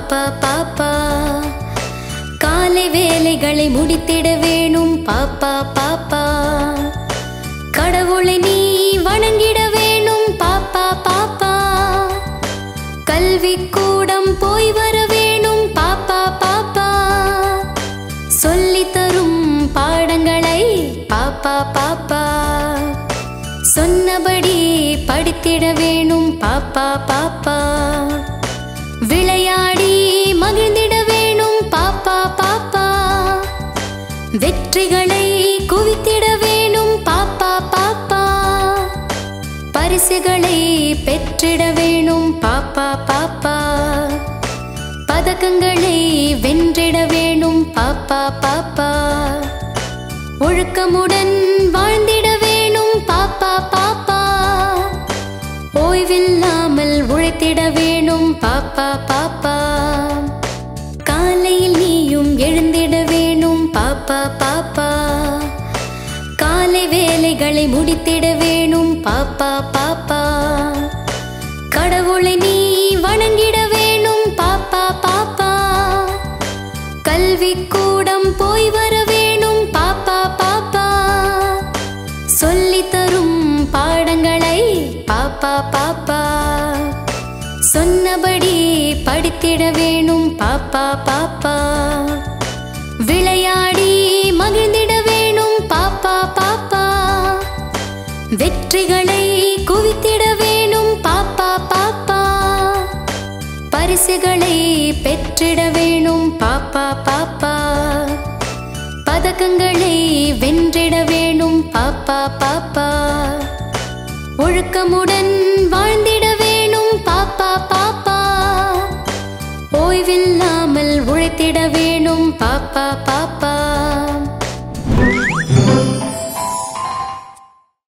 பாப்பா பாப்பா காலை வேலைகளை முடித்திட வேணும் பாப்பா பாப்பா கடவுளை நீ வணங்கிட வேணும் பாப்பா பாப்பா கல்வி கூடம் போய் வர வேணும் பாப்பா பாப்பா சொல்லித் தரும் பாடங்களை பாப்பா பாப்பா சொன்னபடி படித்திட வேணும் பாப்பா பாப்பா விளையாடி மகிழ்ந்திட வேணும் பாப்பா பாப்பா வெற்றிகளை குவித்திட வேணும் பாப்பா பாப்பா பரிசுகளை பெற்றிட வேணும் பாப்பா பாப்பா பதக்கங்களை வென்றிட வேணும் பாப்பா பாப்பா ஒழுக்கமுடன் வாழ்ந்திட வேணும் பாப்பா பாப்பா ஓய்வில்லாமல் உழைத்திட வேணும் பாப்பா பாப்பா காலையில் நீயும் எழுந்திட வேணும் பாப்பா பாப்பா காலை வேலைகளை முடித்திட வேணும் பாப்பா பாப்பா கடவுளை நீ வணங்கிட வேணும் பாப்பா பாப்பா கல்வி கூடம் போய் வர வேணும் பாப்பா பாப்பா சொல்லித் தரும் பாடங்களை பாப்பா பாப்பா சொன்னபடி படித்திட வேணும் பாப்பா பாப்பா விளையாடி மகிழ்ந்திட வேணும் பாப்பா பாப்பா வெற்றிகளை குவித்திட வேணும் பாப்பா பாப்பா பரிசுகளை பெற்றிட வேணும் பாப்பா பாப்பா பதக்கங்களை வென்றிட வேணும் பாப்பா பாப்பா ஒழுக்கமுடன் வாழ்ந்திட வேணும் பாப்பா பாப்பா ஓய்வில்லாமல் உழைத்திட வேணும் பாப்பா பாப்பா